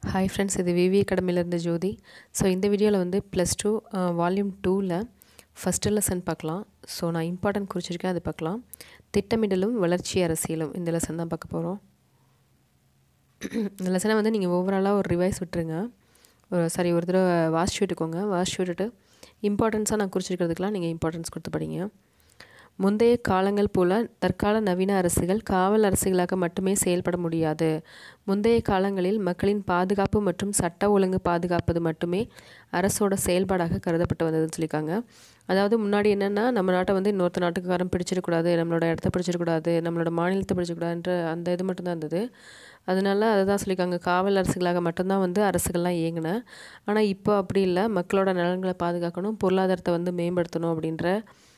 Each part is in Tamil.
ஹாய் ஃப்ரெண்ட்ஸ் இது விவி அகாடமிலேருந்து ஜோதி ஸோ இந்த வீடியோவில் வந்து ப்ளஸ் டூ வால்யூம் டூவில் ஃபஸ்ட்டு லெசன் பார்க்கலாம் ஸோ நான் இம்பார்ட்டன்ட் குறிச்சிருக்கேன் அது பார்க்கலாம் திட்டமிடலும் வளர்ச்சி அரசியலும் இந்த லெசன் தான் பார்க்க போகிறோம் இந்த லெசனை வந்து நீங்கள் ஓவராலாக ஒரு ரிவைஸ் விட்டுருங்க ஒரு சாரி ஒரு தடவை வாசிச்சு விட்டுக்கோங்க வாசிச்சு விட்டுட்டு இம்பார்ட்டன்ஸாக நான் குறிச்சிருக்கிறதுக்கெலாம் நீங்கள் இம்பார்ட்டன்ஸ் கொடுத்து படிங்க முந்தைய காலங்கள் போல தற்கால நவீன அரசுகள் காவல் அரசுகளாக மட்டுமே செயல்பட முடியாது முந்தைய காலங்களில் மக்களின் பாதுகாப்பு மற்றும் சட்ட ஒழுங்கு பாதுகாப்பது மட்டுமே அரசோட செயல்பாடாக கருதப்பட்டு வந்ததுன்னு சொல்லியிருக்காங்க அதாவது முன்னாடி என்னென்னா நம்ம நாட்டை வந்து இன்னொருத்த நாட்டுக்காரன் பிடிச்சிடக்கூடாது நம்மளோட இடத்த பிடிச்சிடக்கூடாது நம்மளோட மாநிலத்தை பிடிச்சிடக்கூடாதுன்ற அந்த இது மட்டும்தான் இருந்தது அதனால அதை தான் சொல்லியிருக்காங்க காவல் அரசுகளாக மட்டும்தான் வந்து அரசுகள்லாம் இயங்கின ஆனால் இப்போ அப்படி இல்லை மக்களோட நலன்களை பாதுகாக்கணும் பொருளாதாரத்தை வந்து மேம்படுத்தணும் அப்படின்ற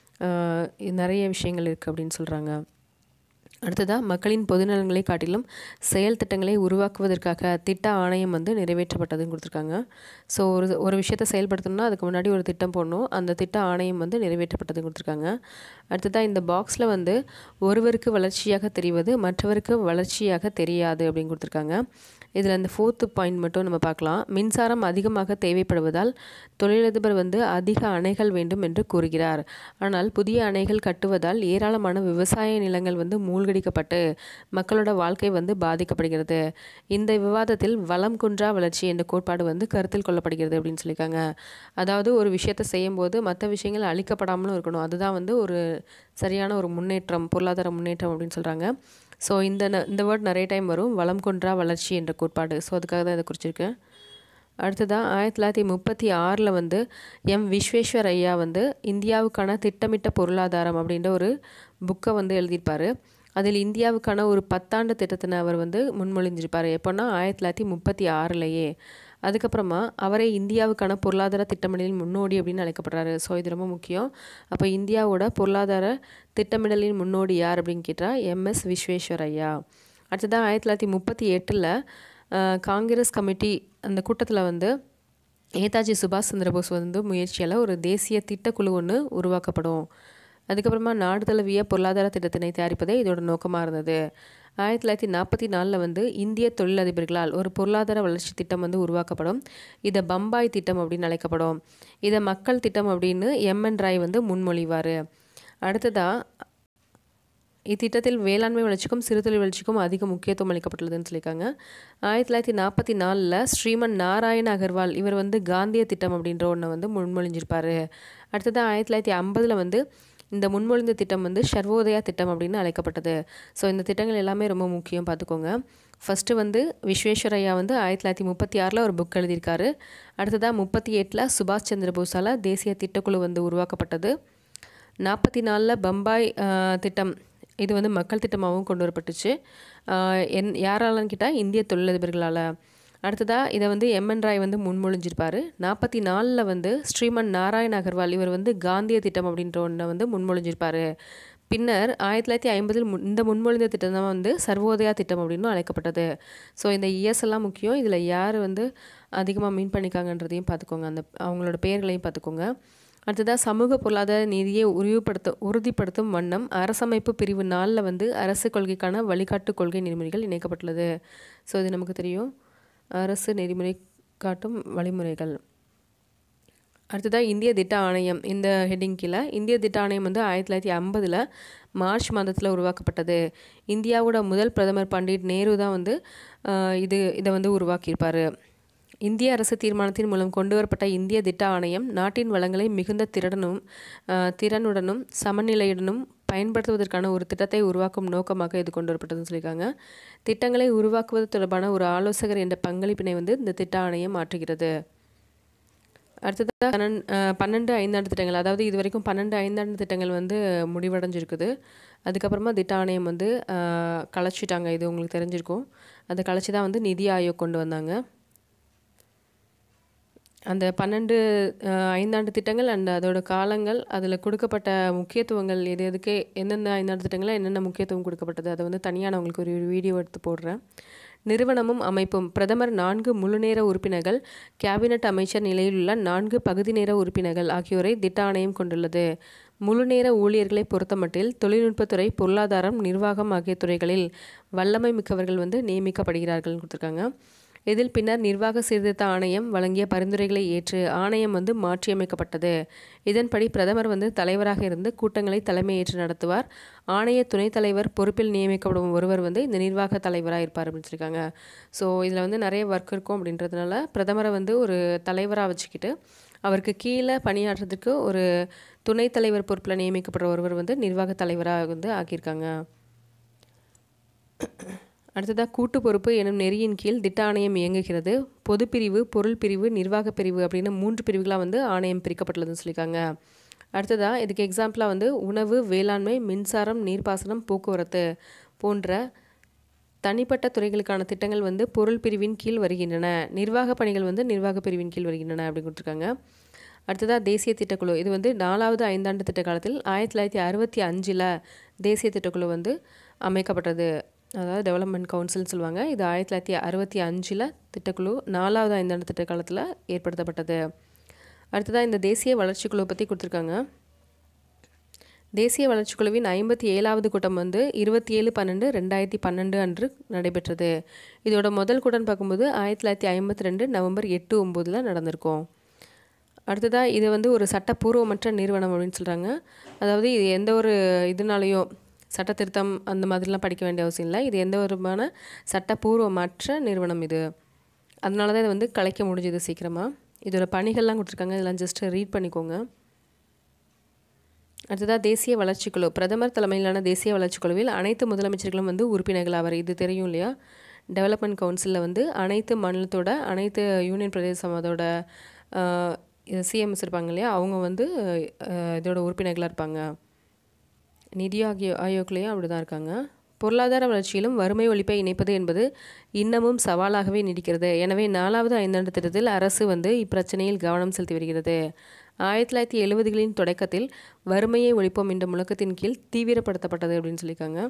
நிறைய விஷயங்கள் இருக்குது அப்படின்னு சொல்கிறாங்க அடுத்ததாக மக்களின் பொதுநலன்களை காட்டிலும் செயல் திட்டங்களை உருவாக்குவதற்காக திட்ட ஆணையம் வந்து நிறைவேற்றப்பட்டதுன்னு கொடுத்துருக்காங்க ஸோ ஒரு ஒரு விஷயத்தை செயல்படுத்தணும்னா அதுக்கு முன்னாடி ஒரு திட்டம் போடணும் அந்த திட்ட ஆணையம் வந்து நிறைவேற்றப்பட்டதுன்னு கொடுத்துருக்காங்க அடுத்ததாக இந்த பாக்ஸில் வந்து ஒருவருக்கு வளர்ச்சியாக தெரிவது மற்றவருக்கு வளர்ச்சியாக தெரியாது அப்படின்னு கொடுத்துருக்காங்க இதில் இந்த ஃபோர்த்து பாயிண்ட் மட்டும் நம்ம பார்க்கலாம் மின்சாரம் அதிகமாக தேவைப்படுவதால் தொழிலதிபர் வந்து அதிக அணைகள் வேண்டும் என்று கூறுகிறார் ஆனால் புதிய அணைகள் கட்டுவதால் ஏராளமான விவசாய நிலங்கள் வந்து மூழ்கடிக்கப்பட்டு மக்களோட வாழ்க்கை வந்து பாதிக்கப்படுகிறது இந்த விவாதத்தில் வளம் குன்றா வளர்ச்சி என்ற கோட்பாடு வந்து கருத்தில் கொள்ளப்படுகிறது அப்படின்னு சொல்லியிருக்காங்க அதாவது ஒரு விஷயத்தை செய்யும்போது மற்ற விஷயங்கள் அழிக்கப்படாமலும் இருக்கணும் அதுதான் வந்து ஒரு சரியான ஒரு முன்னேற்றம் பொருளாதார முன்னேற்றம் அப்படின்னு சொல்கிறாங்க ஸோ இந்த இந்த வேர்ட் நிறைய டைம் வரும் வளம் கொன்றா வளர்ச்சி என்ற கோட்பாடு ஸோ அதுக்காக தான் இதை குறிச்சிருக்கேன் அடுத்ததாக ஆயிரத்தி தொள்ளாயிரத்தி முப்பத்தி ஆறில் வந்து எம் விஸ்வேஸ்வர் ஐயா வந்து இந்தியாவுக்கான திட்டமிட்ட பொருளாதாரம் அப்படின்ற ஒரு புக்கை வந்து எழுதியிருப்பார் அதில் இந்தியாவுக்கான ஒரு பத்தாண்டு திட்டத்தினை அவர் வந்து முன்மொழிஞ்சிருப்பார் எப்போன்னா ஆயிரத்தி தொள்ளாயிரத்தி முப்பத்தி ஆறுலையே அதுக்கப்புறமா அவரை இந்தியாவுக்கான பொருளாதார திட்டமிடலின் முன்னோடி அப்படின்னு அழைக்கப்படுறாரு ஸோ இது ரொம்ப முக்கியம் அப்போ இந்தியாவோட பொருளாதார திட்டமிடலின் முன்னோடி யார் அப்படின்னு கேட்டால் எம்எஸ் விஸ்வேஸ்வர் ஐயா அடுத்ததாக ஆயிரத்தி தொள்ளாயிரத்தி முப்பத்தி எட்டில் காங்கிரஸ் கமிட்டி அந்த கூட்டத்தில் வந்து நேதாஜி சுபாஷ் சந்திரபோஸ் வந்து முயற்சியால் ஒரு தேசிய திட்டக்குழு ஒன்று உருவாக்கப்படும் அதுக்கப்புறமா நாடு தழுவிய பொருளாதார திட்டத்தினை தயாரிப்பதே இதோட நோக்கமாக இருந்தது ஆயிரத்தி தொள்ளாயிரத்தி நாற்பத்தி நாலில் வந்து இந்திய தொழிலதிபர்களால் ஒரு பொருளாதார வளர்ச்சி திட்டம் வந்து உருவாக்கப்படும் இதை பம்பாய் திட்டம் அப்படின்னு அழைக்கப்படும் இதை மக்கள் திட்டம் அப்படின்னு எம்என் ராய் வந்து முன்மொழிவார் அடுத்ததாக இத்திட்டத்தில் வேளாண்மை வளர்ச்சிக்கும் சிறுதொழில் வளர்ச்சிக்கும் அதிக முக்கியத்துவம் அளிக்கப்பட்டுள்ளதுன்னு சொல்லியிருக்காங்க ஆயிரத்தி தொள்ளாயிரத்தி நாற்பத்தி நாலில் ஸ்ரீமன் நாராயண அகர்வால் இவர் வந்து காந்திய திட்டம் அப்படின்ற ஒன்றை வந்து முன்மொழிஞ்சிருப்பார் அடுத்ததாக ஆயிரத்தி தொள்ளாயிரத்தி ஐம்பதில் வந்து இந்த முன்மொழிந்த திட்டம் வந்து சர்வோதயா திட்டம் அப்படின்னு அழைக்கப்பட்டது ஸோ இந்த திட்டங்கள் எல்லாமே ரொம்ப முக்கியம் பார்த்துக்கோங்க ஃபஸ்ட்டு வந்து விஸ்வேஸ்வரையா வந்து ஆயிரத்தி தொள்ளாயிரத்தி முப்பத்தி ஆறில் ஒரு புக் எழுதியிருக்காரு அடுத்ததாக முப்பத்தி எட்டில் சுபாஷ் சந்திர போஸால் தேசிய திட்டக்குழு வந்து உருவாக்கப்பட்டது நாற்பத்தி நாலில் பம்பாய் திட்டம் இது வந்து மக்கள் திட்டமாகவும் கொண்டு வரப்பட்டுச்சு என் யாராலன்னு கேட்டால் இந்திய தொழிலதிபர்களால் அடுத்ததாக இதை வந்து எம்என் ராய் வந்து முன்மொழிஞ்சிருப்பார் நாற்பத்தி நாலில் வந்து ஸ்ரீமன் நாராயண் அகர்வால் இவர் வந்து காந்திய திட்டம் அப்படின்ற ஒன்றை வந்து முன்மொழிஞ்சிருப்பார் பின்னர் ஆயிரத்தி தொள்ளாயிரத்தி ஐம்பதில் முன் இந்த முன்மொழிந்த திட்டம் தான் வந்து சர்வோதயா திட்டம் அப்படின்னு அழைக்கப்பட்டது ஸோ இந்த இயர்ஸ் எல்லாம் முக்கியம் இதில் யார் வந்து அதிகமாக மீன் பண்ணிக்காங்கன்றதையும் பார்த்துக்கோங்க அந்த அவங்களோட பெயர்களையும் பார்த்துக்கோங்க அடுத்ததாக சமூக பொருளாதார நீதியை உறுதிப்படுத்த உறுதிப்படுத்தும் வண்ணம் அரசமைப்பு பிரிவு நாலில் வந்து அரசு கொள்கைக்கான வழிகாட்டு கொள்கை நெறிமுறைகள் இணைக்கப்பட்டுள்ளது ஸோ இது நமக்கு தெரியும் அரசு நெறிமுறை காட்டும் வழிமுறைகள் அடுத்ததாக இந்திய திட்ட ஆணையம் இந்த ஹெட்டிங் கீழே இந்திய திட்ட ஆணையம் வந்து ஆயிரத்தி தொள்ளாயிரத்தி ஐம்பதில் மார்ச் மாதத்தில் உருவாக்கப்பட்டது இந்தியாவோட முதல் பிரதமர் பண்டிட் நேரு தான் வந்து இது இதை வந்து உருவாக்கியிருப்பார் இந்திய அரசு தீர்மானத்தின் மூலம் கொண்டு வரப்பட்ட இந்திய திட்ட ஆணையம் நாட்டின் வளங்களை மிகுந்த திறனும் திறனுடனும் சமநிலையுடனும் பயன்படுத்துவதற்கான ஒரு திட்டத்தை உருவாக்கும் நோக்கமாக இது கொண்டு வரப்பட்டதுன்னு சொல்லியிருக்காங்க திட்டங்களை உருவாக்குவது தொடர்பான ஒரு ஆலோசகர் என்ற பங்களிப்பினை வந்து இந்த திட்ட ஆணையம் மாற்றுகிறது அடுத்ததாக பன்னெண்டு பன்னெண்டு ஐந்தாண்டு திட்டங்கள் அதாவது இது வரைக்கும் பன்னெண்டு ஐந்தாண்டு திட்டங்கள் வந்து முடிவடைஞ்சிருக்குது அதுக்கப்புறமா திட்ட ஆணையம் வந்து கலைச்சிட்டாங்க இது உங்களுக்கு தெரிஞ்சிருக்கும் அதை கலைச்சி தான் வந்து நிதி ஆயோக் கொண்டு வந்தாங்க அந்த பன்னெண்டு ஐந்தாண்டு திட்டங்கள் அண்ட் அதோட காலங்கள் அதில் கொடுக்கப்பட்ட முக்கியத்துவங்கள் எது எதுக்கு எந்தெந்த ஐந்தாண்டு திட்டங்களில் என்னென்ன முக்கியத்துவம் கொடுக்கப்பட்டது அதை வந்து தனியாக நான் உங்களுக்கு ஒரு வீடியோ எடுத்து போடுறேன் நிறுவனமும் அமைப்பும் பிரதமர் நான்கு முழுநேர உறுப்பினர்கள் கேபினட் அமைச்சர் நிலையில் உள்ள நான்கு பகுதி நேர உறுப்பினர்கள் ஆகியோரை திட்ட ஆணையம் கொண்டுள்ளது முழுநேர ஊழியர்களை பொறுத்தமட்டில் தொழில்நுட்பத்துறை பொருளாதாரம் நிர்வாகம் ஆகிய துறைகளில் வல்லமை மிக்கவர்கள் வந்து நியமிக்கப்படுகிறார்கள் கொடுத்துருக்காங்க இதில் பின்னர் நிர்வாக சீர்திருத்த ஆணையம் வழங்கிய பரிந்துரைகளை ஏற்று ஆணையம் வந்து மாற்றியமைக்கப்பட்டது இதன்படி பிரதமர் வந்து தலைவராக இருந்து கூட்டங்களை தலைமையேற்று நடத்துவார் ஆணைய துணைத் தலைவர் பொறுப்பில் நியமிக்கப்படும் ஒருவர் வந்து இந்த நிர்வாக தலைவராக இருப்பார் அப்படின்னு சொல்லியிருக்காங்க ஸோ இதில் வந்து நிறைய ஒர்க் இருக்கும் அப்படின்றதுனால பிரதமரை வந்து ஒரு தலைவராக வச்சுக்கிட்டு அவருக்கு கீழே பணியாற்றுறதுக்கு ஒரு துணைத் தலைவர் பொறுப்பில் நியமிக்கப்படுற ஒருவர் வந்து நிர்வாக தலைவராக வந்து ஆக்கியிருக்காங்க அடுத்ததாக கூட்டு பொறுப்பு எனும் நெறியின் கீழ் திட்ட ஆணையம் இயங்குகிறது பொதுப்பிரிவு பொருள் பிரிவு நிர்வாக பிரிவு அப்படின்னு மூன்று பிரிவுகளாக வந்து ஆணையம் பிரிக்கப்பட்டுள்ளதுன்னு சொல்லியிருக்காங்க அடுத்ததாக இதுக்கு எக்ஸாம்பிளாக வந்து உணவு வேளாண்மை மின்சாரம் நீர்ப்பாசனம் போக்குவரத்து போன்ற தனிப்பட்ட துறைகளுக்கான திட்டங்கள் வந்து பொருள் பிரிவின் கீழ் வருகின்றன நிர்வாக பணிகள் வந்து நிர்வாக பிரிவின் கீழ் வருகின்றன அப்படின்னு கொடுத்துருக்காங்க அடுத்ததாக தேசிய திட்டக்குழு இது வந்து நாலாவது ஐந்தாண்டு திட்ட காலத்தில் ஆயிரத்தி தொள்ளாயிரத்தி அறுபத்தி அஞ்சில் தேசிய திட்டக்குழு வந்து அமைக்கப்பட்டது அதாவது டெவலப்மெண்ட் கவுன்சில்னு சொல்லுவாங்க இது ஆயிரத்தி தொள்ளாயிரத்தி அறுபத்தி அஞ்சில் திட்டக்குழு நாலாவது ஐந்தாண்டு திட்ட காலத்தில் ஏற்படுத்தப்பட்டது அடுத்ததாக இந்த தேசிய வளர்ச்சி குழு பற்றி கொடுத்துருக்காங்க தேசிய வளர்ச்சி குழுவின் ஐம்பத்தி ஏழாவது கூட்டம் வந்து இருபத்தி ஏழு பன்னெண்டு ரெண்டாயிரத்தி பன்னெண்டு அன்று நடைபெற்றது இதோட முதல் கூட்டம் பார்க்கும்போது ஆயிரத்தி தொள்ளாயிரத்தி ஐம்பத்தி ரெண்டு நவம்பர் எட்டு ஒம்போதில் நடந்திருக்கும் அடுத்ததாக இது வந்து ஒரு சட்டப்பூர்வமற்ற நிறுவனம் அப்படின்னு சொல்கிறாங்க அதாவது இது எந்த ஒரு இதனாலையும் சட்ட திருத்தம் அந்த மாதிரிலாம் படிக்க வேண்டிய அவசியம் இல்லை இது எந்த விதமான சட்டப்பூர்வமற்ற நிறுவனம் இது அதனால தான் இதை வந்து கலைக்க முடிஞ்சது சீக்கிரமாக இதோட பணிகள்லாம் கொடுத்துருக்காங்க இதெல்லாம் ஜஸ்ட் ரீட் பண்ணிக்கோங்க அடுத்ததாக தேசிய வளர்ச்சிக்குழு பிரதமர் தலைமையிலான தேசிய வளர்ச்சிக்குழுவில் அனைத்து முதலமைச்சர்களும் வந்து உறுப்பினர்கள் அவர் இது தெரியும் இல்லையா டெவலப்மெண்ட் கவுன்சிலில் வந்து அனைத்து மாநிலத்தோட அனைத்து யூனியன் பிரதேசம் அதோட சிஎம்எஸ் இருப்பாங்க இல்லையா அவங்க வந்து இதோட உறுப்பினர்களாக இருப்பாங்க நிதி ஆகிய ஆயோக்லேயும் அப்படி தான் இருக்காங்க பொருளாதார வளர்ச்சியிலும் வறுமை ஒழிப்பை இணைப்பது என்பது இன்னமும் சவாலாகவே நீடிக்கிறது எனவே நாலாவது ஐந்தாண்டு திட்டத்தில் அரசு வந்து இப்பிரச்சனையில் கவனம் செலுத்தி வருகிறது ஆயிரத்தி தொள்ளாயிரத்தி எழுபதுகளின் தொடக்கத்தில் வறுமையை ஒழிப்போம் என்ற முழக்கத்தின் கீழ் தீவிரப்படுத்தப்பட்டது அப்படின்னு சொல்லியிருக்காங்க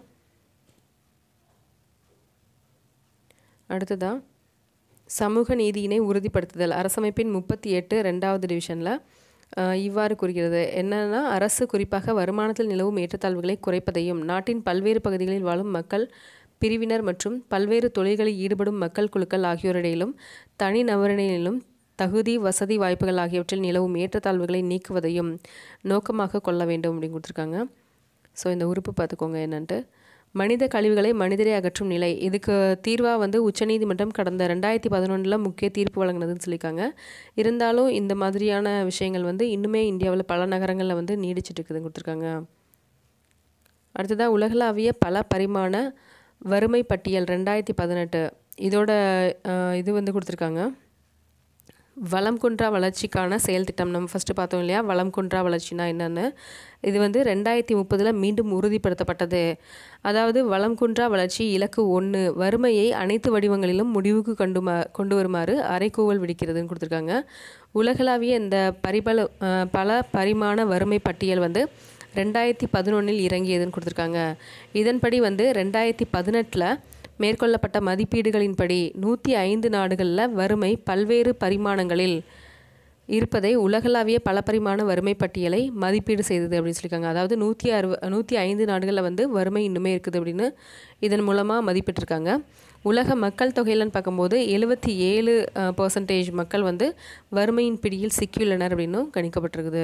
அடுத்ததாக சமூக நீதியினை உறுதிப்படுத்துதல் அரசமைப்பின் முப்பத்தி எட்டு ரெண்டாவது டிவிஷனில் இவ்வாறு கூறுகிறது என்னன்னா அரசு குறிப்பாக வருமானத்தில் நிலவும் ஏற்றத்தாழ்வுகளை குறைப்பதையும் நாட்டின் பல்வேறு பகுதிகளில் வாழும் மக்கள் பிரிவினர் மற்றும் பல்வேறு தொழில்களில் ஈடுபடும் மக்கள் குழுக்கள் ஆகியோரிடையிலும் தனி நபரிடையிலும் தகுதி வசதி வாய்ப்புகள் ஆகியவற்றில் நிலவும் ஏற்றத்தாழ்வுகளை நீக்குவதையும் நோக்கமாக கொள்ள வேண்டும் அப்படின்னு கொடுத்துருக்காங்க ஸோ இந்த உறுப்பு பார்த்துக்கோங்க என்னன்ட்டு மனித கழிவுகளை மனிதரே அகற்றும் நிலை இதுக்கு தீர்வாக வந்து உச்சநீதிமன்றம் கடந்த ரெண்டாயிரத்தி பதினொன்றில் முக்கிய தீர்ப்பு வழங்கினதுன்னு சொல்லியிருக்காங்க இருந்தாலும் இந்த மாதிரியான விஷயங்கள் வந்து இன்னுமே இந்தியாவில் பல நகரங்களில் வந்து நீடிச்சிட்டு இருக்குதுன்னு கொடுத்துருக்காங்க அடுத்ததாக உலகளாவிய பல பரிமாண வறுமை பட்டியல் ரெண்டாயிரத்தி பதினெட்டு இதோட இது வந்து கொடுத்துருக்காங்க வளம் குன்றா வளர்ச்சிக்கான செயல் திட்டம் நம்ம ஃபஸ்ட்டு பார்த்தோம் இல்லையா வளம் குன்றா வளர்ச்சினா என்னென்னு இது வந்து ரெண்டாயிரத்தி முப்பதில் மீண்டும் உறுதிப்படுத்தப்பட்டது அதாவது வளம் குன்றா வளர்ச்சி இலக்கு ஒன்று வறுமையை அனைத்து வடிவங்களிலும் முடிவுக்கு கொண்டு கொண்டு வருமாறு அரைக்கூவல் விடுக்கிறதுன்னு கொடுத்துருக்காங்க உலகளாவிய இந்த பரிபல பல பரிமாண வறுமை பட்டியல் வந்து ரெண்டாயிரத்தி பதினொன்றில் இறங்கியதுன்னு கொடுத்துருக்காங்க இதன்படி வந்து ரெண்டாயிரத்தி பதினெட்டில் மேற்கொள்ளப்பட்ட மதிப்பீடுகளின்படி நூற்றி ஐந்து நாடுகளில் வறுமை பல்வேறு பரிமாணங்களில் இருப்பதை உலகளாவிய பல பரிமாண வறுமை பட்டியலை மதிப்பீடு செய்தது அப்படின்னு சொல்லியிருக்காங்க அதாவது நூற்றி அறுவ நூற்றி ஐந்து நாடுகளில் வந்து வறுமை இன்னுமே இருக்குது அப்படின்னு இதன் மூலமாக மதிப்பிட்டிருக்காங்க உலக மக்கள் தொகையிலன்னு பார்க்கும்போது எழுபத்தி ஏழு பர்சன்டேஜ் மக்கள் வந்து வறுமையின் பிடியில் சிக்கியுள்ளனர் அப்படின்னும் கணிக்கப்பட்டிருக்குது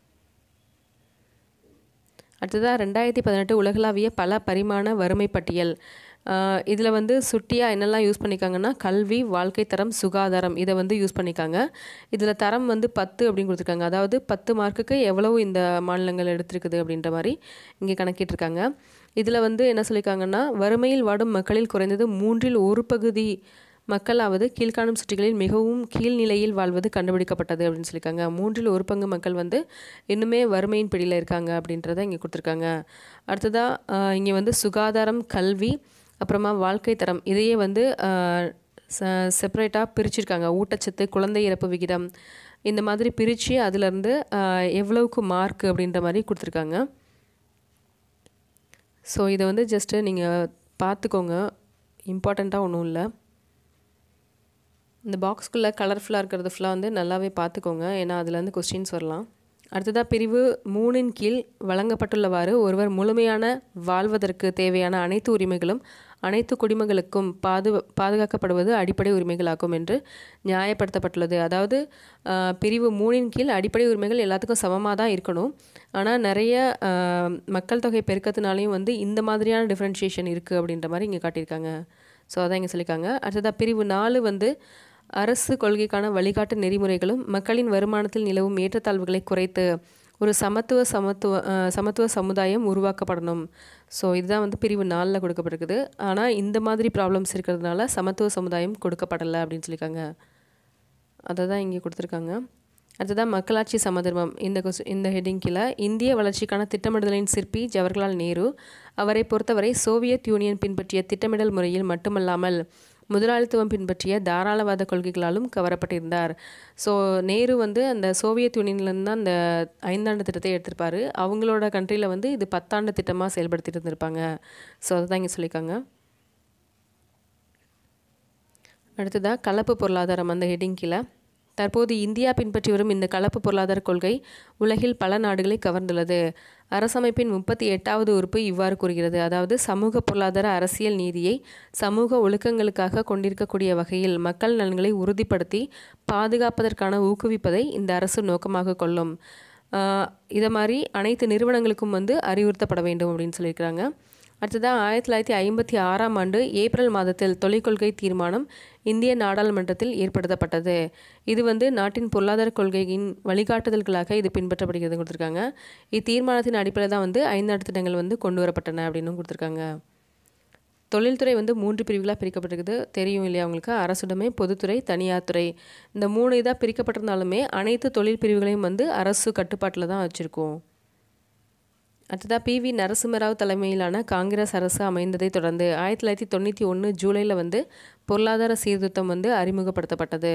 அடுத்ததாக ரெண்டாயிரத்தி பதினெட்டு உலகளாவிய பல பரிமாண வறுமை பட்டியல் இதில் வந்து சுட்டியாக என்னெல்லாம் யூஸ் பண்ணிக்காங்கன்னா கல்வி வாழ்க்கை தரம் சுகாதாரம் இதை வந்து யூஸ் பண்ணிக்காங்க இதில் தரம் வந்து பத்து அப்படின்னு கொடுத்துருக்காங்க அதாவது பத்து மார்க்குக்கு எவ்வளவு இந்த மாநிலங்கள் எடுத்திருக்குது அப்படின்ற மாதிரி இங்கே கணக்கிட்டிருக்காங்க இதில் வந்து என்ன சொல்லியிருக்காங்கன்னா வறுமையில் வாடும் மக்களில் குறைந்தது மூன்றில் ஒரு பகுதி மக்களாவது கீழ்காணும் சுற்றிகளில் மிகவும் கீழ்நிலையில் வாழ்வது கண்டுபிடிக்கப்பட்டது அப்படின்னு சொல்லியிருக்காங்க மூன்றில் ஒரு பங்கு மக்கள் வந்து இன்னுமே வறுமையின் பிடியில் இருக்காங்க அப்படின்றத இங்கே கொடுத்துருக்காங்க அடுத்ததாக இங்கே வந்து சுகாதாரம் கல்வி அப்புறமா வாழ்க்கை தரம் இதையே வந்து செப்பரேட்டாக பிரிச்சிருக்காங்க ஊட்டச்சத்து குழந்தை இறப்பு விகிதம் இந்த மாதிரி பிரித்து அதுலேருந்து எவ்வளவுக்கு மார்க் அப்படின்ற மாதிரி கொடுத்துருக்காங்க ஸோ இதை வந்து ஜஸ்ட்டு நீங்கள் பார்த்துக்கோங்க இம்பார்ட்டண்ட்டாக ஒன்றும் இல்லை இந்த பாக்ஸ்குள்ளே கலர்ஃபுல்லாக இருக்கிறது ஃபுல்லாக வந்து நல்லாவே பார்த்துக்கோங்க ஏன்னா அதுலேருந்து கொஸ்டின்ஸ் வரலாம் அடுத்ததாக பிரிவு மூணின் கீழ் வழங்கப்பட்டுள்ளவாறு ஒருவர் முழுமையான வாழ்வதற்கு தேவையான அனைத்து உரிமைகளும் அனைத்து குடிமகளுக்கும் பாது பாதுகாக்கப்படுவது அடிப்படை உரிமைகளாகும் என்று நியாயப்படுத்தப்பட்டுள்ளது அதாவது ஆஹ், பிரிவு மூணின் கீழ் அடிப்படை உரிமைகள் எல்லாத்துக்கும் சமமாக தான் இருக்கணும் ஆனால் நிறைய ஆஹ், மக்கள் தொகை பெருக்கத்தினாலையும் வந்து இந்த மாதிரியான டிஃப்ரென்ஷியேஷன் இருக்குது அப்படின்ற மாதிரி இங்கே காட்டியிருக்காங்க ஸோ அதான் இங்கே சொல்லியிருக்காங்க அடுத்ததாக பிரிவு நாலு வந்து அரசு கொள்கைக்கான வழிகாட்டு நெறிமுறைகளும் மக்களின் வருமானத்தில் நிலவும் ஏற்றத்தாழ்வுகளை குறைத்து ஒரு சமத்துவ சமத்துவ அஹ், சமத்துவ சமுதாயம் உருவாக்கப்படணும் ஸோ இதுதான் வந்து பிரிவு நாலில் கொடுக்கப்பட்டிருக்குது ஆனால் இந்த மாதிரி ப்ராப்ளம்ஸ் இருக்கிறதுனால சமத்துவ சமுதாயம் கொடுக்கப்படலை அப்படின்னு சொல்லியிருக்காங்க அதை தான் இங்கே கொடுத்துருக்காங்க அடுத்ததான் மக்களாட்சி சமதர்மம் இந்த கொஸ் இந்த ஹெட்டிங் கீழே இந்திய வளர்ச்சிக்கான திட்டமிடுதலின் சிற்பி ஜவஹர்லால் நேரு அவரை பொறுத்தவரை சோவியத் யூனியன் பின்பற்றிய திட்டமிடல் முறையில் மட்டுமல்லாமல் முதலாளித்துவம் பின்பற்றிய தாராளவாத கொள்கைகளாலும் கவரப்பட்டிருந்தார் ஸோ நேரு வந்து அந்த சோவியத் யூனியன்லேருந்து தான் அந்த ஐந்தாண்டு திட்டத்தை எடுத்திருப்பாரு அவங்களோட கண்ட்ரியில் வந்து இது பத்தாண்டு திட்டமாக செயல்படுத்திட்டு இருந்திருப்பாங்க ஸோ அதை தான் இங்கே சொல்லியிருக்காங்க அடுத்ததாக கலப்பு பொருளாதாரம் அந்த ஹெட்டிங் கீழே தற்போது இந்தியா பின்பற்றி வரும் இந்த கலப்பு பொருளாதார கொள்கை உலகில் பல நாடுகளை கவர்ந்துள்ளது அரசமைப்பின் முப்பத்தி எட்டாவது உறுப்பு இவ்வாறு கூறுகிறது அதாவது சமூக பொருளாதார அரசியல் நீதியை சமூக ஒழுக்கங்களுக்காக கொண்டிருக்கக்கூடிய வகையில் மக்கள் நலன்களை உறுதிப்படுத்தி பாதுகாப்பதற்கான ஊக்குவிப்பதை இந்த அரசு நோக்கமாக கொள்ளும் ஆஹ் இதை மாதிரி அனைத்து நிறுவனங்களுக்கும் வந்து அறிவுறுத்தப்பட வேண்டும் அப்படின்னு சொல்லியிருக்கிறாங்க அடுத்ததாக ஆயிரத்தி தொள்ளாயிரத்தி ஐம்பத்தி ஆறாம் ஆண்டு ஏப்ரல் மாதத்தில் தொழிற்கொள்கை தீர்மானம் இந்திய நாடாளுமன்றத்தில் ஏற்படுத்தப்பட்டது இது வந்து நாட்டின் பொருளாதார கொள்கையின் வழிகாட்டுதல்களாக இது பின்பற்றப்படுகிறது கொடுத்துருக்காங்க இத்தீர்மானத்தின் அடிப்படையில் தான் வந்து ஐந்தாண்டு திட்டங்கள் வந்து கொண்டு வரப்பட்டன அப்படின்னு கொடுத்துருக்காங்க தொழில்துறை வந்து மூன்று பிரிவுகளாக பிரிக்கப்பட்டிருக்குது தெரியும் இல்லையா உங்களுக்கு அரசுடைமை பொதுத்துறை தனியார் துறை இந்த மூணு இதாக பிரிக்கப்பட்டிருந்தாலுமே அனைத்து தொழில் பிரிவுகளையும் வந்து அரசு கட்டுப்பாட்டில் தான் வச்சுருக்கோம் அடுத்ததாக பி வி நரசிம்மராவ் தலைமையிலான காங்கிரஸ் அரசு அமைந்ததை தொடர்ந்து ஆயிரத்தி தொள்ளாயிரத்தி தொண்ணூற்றி ஒன்று ஜூலையில் வந்து பொருளாதார சீர்திருத்தம் வந்து அறிமுகப்படுத்தப்பட்டது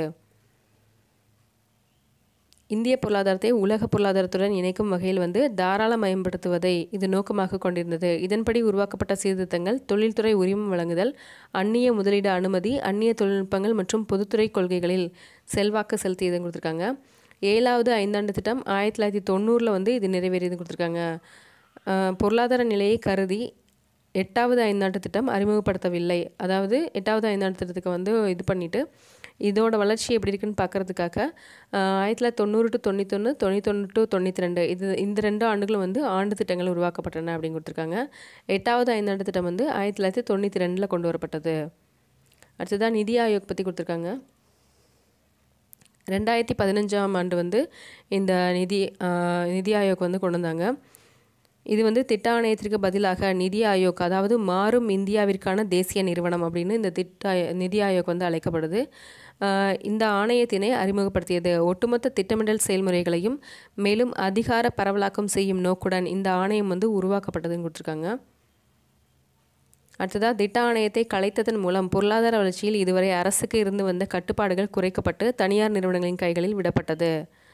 இந்திய பொருளாதாரத்தை உலக பொருளாதாரத்துடன் இணைக்கும் வகையில் வந்து தாராளமயப்படுத்துவதை இது நோக்கமாக கொண்டிருந்தது இதன்படி உருவாக்கப்பட்ட சீர்திருத்தங்கள் தொழில்துறை உரிமம் வழங்குதல் அந்நிய முதலீடு அனுமதி அந்நிய தொழில்நுட்பங்கள் மற்றும் பொதுத்துறை கொள்கைகளில் செல்வாக்கு செலுத்தியது கொடுத்துருக்காங்க ஏழாவது ஐந்தாண்டு திட்டம் ஆயிரத்தி தொள்ளாயிரத்தி தொண்ணூறில் வந்து இது நிறைவேறியது கொடுத்துருக்காங்க அஹ், பொருளாதார நிலையை கருதி எட்டாவது ஐந்தாண்டு திட்டம் அறிமுகப்படுத்தவில்லை அதாவது எட்டாவது ஐந்தாண்டு திட்டத்துக்கு வந்து இது பண்ணிட்டு இதோட வளர்ச்சி எப்படி இருக்குன்னு பார்க்கறதுக்காக ஆஹ், ஆயிரத்தி தொள்ளாயிரத்தி தொண்ணூறு டு தொண்ணூத்தொன்று தொண்ணூத்தொன்று டு தொண்ணூற்றி ரெண்டு இது இந்த ரெண்டு ஆண்டுகளும் வந்து ஆண்டு திட்டங்கள் உருவாக்கப்பட்டன அப்படின்னு கொடுத்துருக்காங்க எட்டாவது ஐந்தாண்டு திட்டம் வந்து ஆயிரத்தி தொள்ளாயிரத்தி தொண்ணூற்றி ரெண்டில் கொண்டு வரப்பட்டது அடுத்ததான் நிதி ஆயோக் பற்றி கொடுத்துருக்காங்க ரெண்டாயிரத்தி பதினஞ்சாம் ஆண்டு வந்து இந்த நிதி ஆஹ், நிதி ஆயோக் வந்து கொண்டு வந்தாங்க இது வந்து திட்ட ஆணையத்திற்கு பதிலாக நிதி ஆயோக் அதாவது மாறும் இந்தியாவிற்கான தேசிய நிறுவனம் அப்படின்னு இந்த திட்ட ஆய- நிதி ஆயோக் வந்து அழைக்கப்படுது ஆஹ், இந்த ஆணையத்தினை அறிமுகப்படுத்தியது ஒட்டுமொத்த திட்டமிடல் செயல்முறைகளையும் மேலும் அதிகார பரவலாக்கம் செய்யும் நோக்குடன் இந்த ஆணையம் வந்து உருவாக்கப்பட்டதுன்னு கொடுத்துருக்காங்க அடுத்ததாக திட்ட ஆணையத்தை கலைத்ததன் மூலம் பொருளாதார வளர்ச்சியில் இதுவரை அரசுக்கு இருந்து வந்த கட்டுப்பாடுகள் குறைக்கப்பட்டு தனியார் நிறுவனங்களின் கைகளில் விடப்பட்டது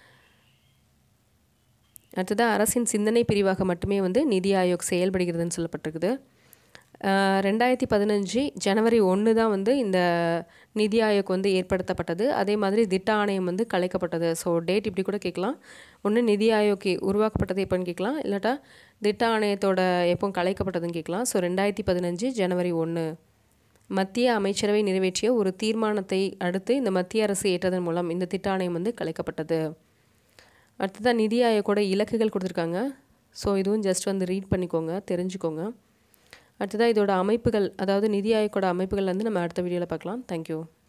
அடுத்ததாக அரசின் சிந்தனை பிரிவாக மட்டுமே வந்து நிதி ஆயோக் செயல்படுகிறதுன்னு சொல்லப்பட்டிருக்குது ஆஹ் ரெண்டாயிரத்தி பதினஞ்சு ஜனவரி ஒன்று தான் வந்து இந்த நிதி ஆயோக் வந்து ஏற்படுத்தப்பட்டது அதே மாதிரி திட்ட ஆணையம் வந்து கலைக்கப்பட்டது ஸோ டேட் இப்படி கூட கேட்கலாம் ஒன்று நிதி ஆயோக் உருவாக்கப்பட்டது எப்போன்னு கேட்கலாம் இல்லாட்டா திட்ட ஆணையத்தோட எப்போ கலைக்கப்பட்டதுன்னு கேட்கலாம் ஸோ ரெண்டாயிரத்தி பதினஞ்சு ஜனவரி ஒன்று மத்திய அமைச்சரவை நிறைவேற்றிய ஒரு தீர்மானத்தை அடுத்து இந்த மத்திய அரசு ஏற்றதன் மூலம் இந்த திட்ட ஆணையம் வந்து கலைக்கப்பட்டது அடுத்ததாக நிதி ஆயோக்கோட இலக்குகள் கொடுத்துருக்காங்க ஸோ இதுவும் ஜஸ்ட் வந்து ரீட் பண்ணிக்கோங்க தெரிஞ்சுக்கோங்க அடுத்ததாக இதோட அமைப்புகள் அதாவது நிதி ஆயோக்கோட அமைப்புகள் வந்து நம்ம அடுத்த வீடியோவில் பார்க்கலாம் தேங்க்யூ